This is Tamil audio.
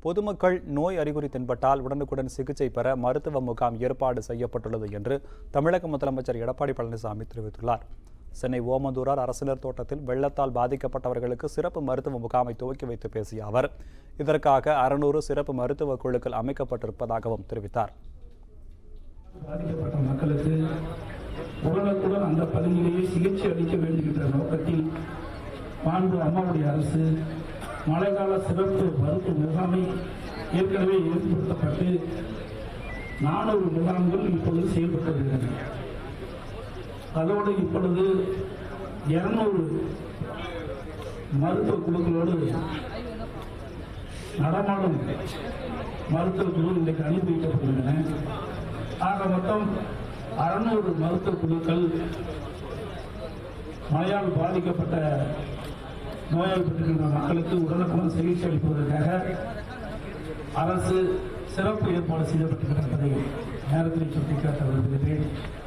பொதுமக்கள் நோய் அறிகுறி தென்பட்டால் உடனுக்குடன் சிகிச்சை பெற மருத்துவ முகாம் ஏற்பாடு செய்யப்பட்டுள்ளது என்று தமிழக முதலமைச்சர் எடப்பாடி பழனிசாமி தெரிவித்துள்ளார் சென்னை ஓமந்தூரார் அரசினர் தோட்டத்தில் வெள்ளத்தால் பாதிக்கப்பட்டவர்களுக்கு சிறப்பு மருத்துவ முகாமை துவக்கி வைத்து பேசிய அவர் இதற்காக அறுநூறு சிறப்பு மருத்துவ குழுக்கள் அமைக்கப்பட்டிருப்பதாகவும் தெரிவித்தார் பாதிக்கப்பட்ட மக்களுக்கு உடனுக்குடன் அந்த பகுதியிலேயே சிகிச்சை அளிக்க வேண்டும் என்ற நோக்கத்தில் மாண்பு அம்மாவுடைய அரசு மழைக்கால சிறப்பு மருத்துவ முகாமை ஏற்கனவே ஏற்படுத்தப்பட்டு நானூறு முகாம்கள் இப்பொழுது செயல்பட்டு வருகிறது அதோடு இப்பொழுது இருநூறு மருத்துவ குழுக்களோடு நடமாடும் மருத்துவ குழு இன்றைக்கு அனுப்பி வைக்கப்பட்டுள்ளன ஆக மொத்தம் அறுநூறு மருத்துவ குழுக்கள் மழையால் பாதிக்கப்பட்ட நோய்வாய்ப்பட்டிருக்கின்ற மக்களுக்கு உடனுக்குடன் சிகிச்சை அளிப்பதற்காக அரசு சிறப்பு ஏற்பாடு செய்யப்பட்டிருப்பதை நேரத்தில் சுட்டிக்காட்ட விரும்புகிறேன்